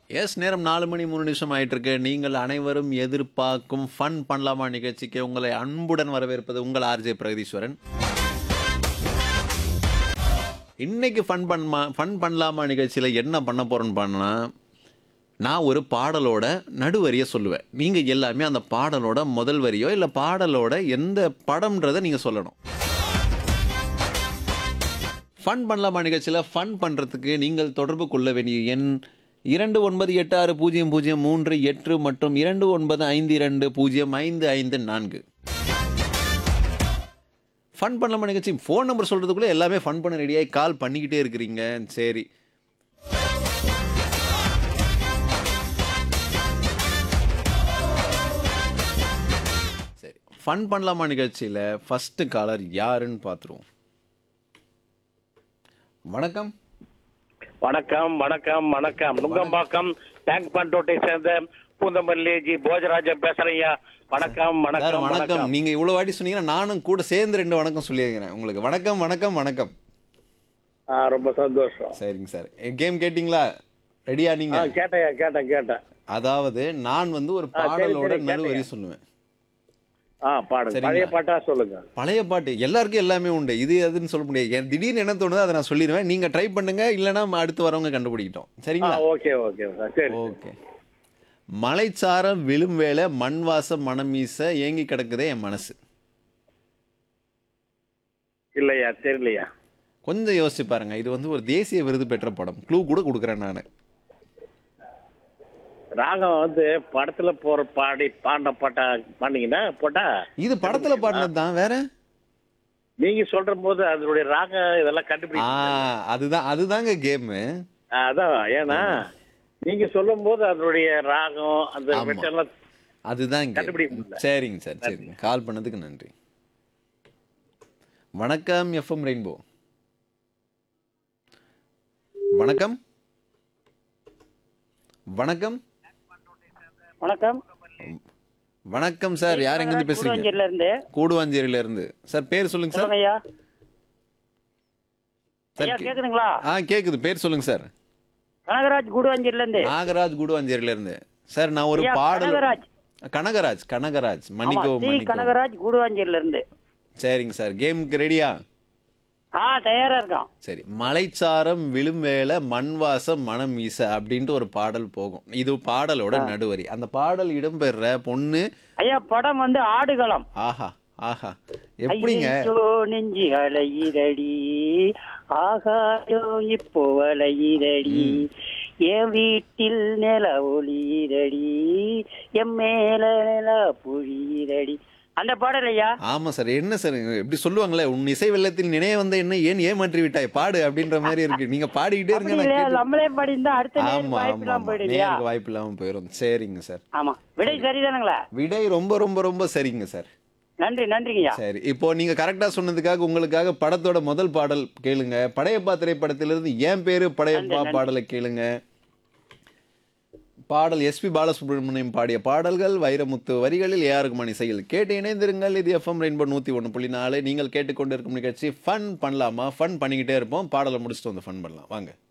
S நேரம் நாலு மணி மூணு நிமிஷம் ஆயிட்டு இருக்கு நீங்கள் அனைவரும் எதிர்பார்க்கும் ஃபன் பண்ணலாமா நிகழ்ச்சிக்கு உங்களை அன்புடன் வரவேற்பது உங்கள் ஆர்ஜே பிரகதீஸ்வரன் இன்னைக்கு ஃபன் பண்ணமா ஃபன் பண்ணலாமா நிகழ்ச்சியில் என்ன பண்ண போறேன்னு பண்ணா நான் ஒரு பாடலோட நடுவரியை சொல்லுவேன் நீங்கள் எல்லாமே அந்த பாடலோட முதல் வரியோ இல்லை பாடலோட எந்த படம்ன்றதை நீங்கள் சொல்லணும் ஃபன் பண்ணலாமா நிகழ்ச்சியில் ஃபன் பண்ணுறதுக்கு நீங்கள் தொடர்பு கொள்ள வேண்டிய எண் இரண்டு ஒன்பது எட்டு ஆறு பூஜ்ஜியம் பூஜ்ஜியம் மூன்று எட்டு மற்றும் இரண்டு ஒன்பது ஐந்து இரண்டு பூஜ்ஜியம் ஐந்து ஐந்து நான்கு ஃபன் பண்ணலாமா நிகழ்ச்சி ஃபோன் நம்பர் சொல்கிறதுக்குள்ளே எல்லாமே ஃபன் பண்ண ரெடியாகி கால் பண்ணிக்கிட்டே இருக்கிறீங்க சரி சரி ஃபன் பண்ணலாமா நிகழ்ச்சியில் ஃபஸ்ட்டு காலர் யாருன்னு பார்த்துருவோம் வணக்கம் வணக்கம் வணக்கம் வணக்கம் நுங்கம்பாக்கம் டேங்க் பண்டோட்டை சேர்ந்த பூந்தமல்லி ஜி போஜராஜன் பேசுறேன் வணக்கம் சார் வணக்கம் வணக்கம் வணக்கம் நீங்க இவ்வளவு வாட்டி சொன்னீங்கன்னா நானும் கூட சேர்ந்து ரெண்டு வணக்கம் சொல்லியிருக்கிறேன் உங்களுக்கு வணக்கம் வணக்கம் வணக்கம் ஆ, ரொம்ப சந்தோஷம் சரிங்க சார் கேம் கேட்டிங்களா ரெடியா நீங்க ஆ, கேட்டேன் கேட்டேன் கேட்டேன் அதாவது நான் வந்து ஒரு ஆ, சரி, பாடலோட சரி, நடுவரி கேட்டேன். சொல்லுவேன் ஆ பாடுங்க சரிங்களா? பழைய பாட்டா சொல்லுங்க பழைய பாட்டு எல்லாருக்கும் எல்லாமே உண்டு இது அதுன்னு சொல்ல முடியாது என் திடீர்னு என்ன தோணுதோ அதை நான் சொல்லிடுவேன் நீங்க ட்ரை பண்ணுங்க இல்லைன்னா அடுத்து வரவங்க கண்டுபிடிக்கிட்டோம் ஆ சரிங்களா ஓகே ஓகே சரி ஓகே மலைச்சாரம் விழும் வேலை மண் வாசம் மனம் வீச ஏங்கி கிடக்குதே என் மனசு இல்லையா தெரியலையா கொஞ்சம் யோசிச்சு பாருங்க இது வந்து ஒரு தேசிய விருது பெற்ற படம் க்ளூ கூட கொடுக்குறேன் நான் ராகம் வந்து படத்துல போற பாடி பாண்ட பாட்டா பாண்டிங்கன்னா போட்டா இது படத்துல பாடினது தான் வேற நீங்க சொல்ற போது அதனுடைய ராகம் இதெல்லாம் ஆ கண்டுபிடிக்க அதுதான் அதுதாங்க கேமு அதான் ஏன்னா நீங்க சொல்லும் போது அதனுடைய ராகம் அந்த ஆமா. வெட்டெல்லாம் அதுதான் game. கண்டுபிடிக்க முடியல. சரிங்க சார் சரிங்க கால் பண்ணதுக்கு நன்றி வணக்கம் எஃப்எம் ரெயின்போ வணக்கம் வணக்கம் வணக்கம் வணக்கம் சார் யார் எங்க இருந்து பேசுறீங்க கூடுவாஞ்சேரியில இருந்து கூடுவாஞ்சேரியில இருந்து சார் பேர் சொல்லுங்க சார் சொல்லுங்க ஐயா சார் ஐயா கே- கேக்குதுங்களா ஆ கேக்குது பேர் சொல்லுங்க சார் கனகராஜ் கூடுவாஞ்சேரியில இருந்து நாகராஜ் கூடுவாஞ்சேரியில இருந்து சார் நான் ஒரு ஐயா, பாடல் கனகராஜ். கனகராஜ் கனகராஜ் ஆமா மன்னிக்கோ சி மன்னிக்கோ கனகராஜ் கூடுவாஞ்சேரியில இருந்து சரிங்க சார் கேமுக்கு ரெடியா ஆ தயாரா இருக்கான் சரி மலைச்சாரம் விழும் வேலை மண் வாசம் மனம் வீச அப்படின்ட்டு ஒரு பாடல் போகும் இது பாடலோட நடுவரி அந்த பாடல் இடம்பெற பொண்ணு ஐயா படம் வந்து ஆடுகளம் ஆஹா ஆஹா எப்படிங்க ஐயோ நெஞ்சி அலையிரடி ஆகாயோ இப்போ அலையிரடி என் வீட்டில் நில ஒளியிரடி என் மேல நில புழியிரடி அந்த பாடல் ஐயா ஆமா சார் என்ன சார் எப்படி சொல்லுவாங்களே உன் இசை வெள்ளத்தில் நினைய வந்த என்ன ஏன் ஏமாற்றி விட்டாய் பாடு அப்படின்ற மாதிரி இருக்கு நீங்க பாடிக்கிட்டே அப்படி இருங்க நான் இல்லையா கேட்டு- நம்மளே படிந்தா அடுத்த நேரம் ஆமா வாய்ப்பு ஆமா இல்லாம ஆமா போயிடும் இல்லையா நேருக்கு வாய்ப்பு இல்லாம போயிடும் சரிங்க சார் ஆமா விடை சரிதானுங்களா விடை ரொம்ப ரொம்ப ரொம்ப சரிங்க சார் நன்றி நன்றிங்கய்யா சரி இப்போ நீங்க கரெக்டா சொன்னதுக்காக உங்களுக்காக படத்தோட முதல் பாடல் கேளுங்க படையப்பா திரைப்படத்திலிருந்து என் பேரு படையப்பா பாடலை கேளுங்க பாடல் எஸ்பி பாலசுப்ரமணியம் பாடிய பாடல்கள் வைரமுத்து வரிகளில் ஏஆருக்குமான் இசையில் கேட்டு இணைந்திருங்கள் இது எஃப்எம் ரெயின்போ நூற்றி ஒன்று புள்ளி நாலு நீங்கள் கேட்டுக்கொண்டிருக்கும் நிகழ்ச்சி ஃபன் பண்ணலாமா ஃபன் பண்ணிக்கிட்டே இருப்போம் பாடலை முடிச்சுட்டு வந்து ஃபன் பண்ணலாம் வாங்க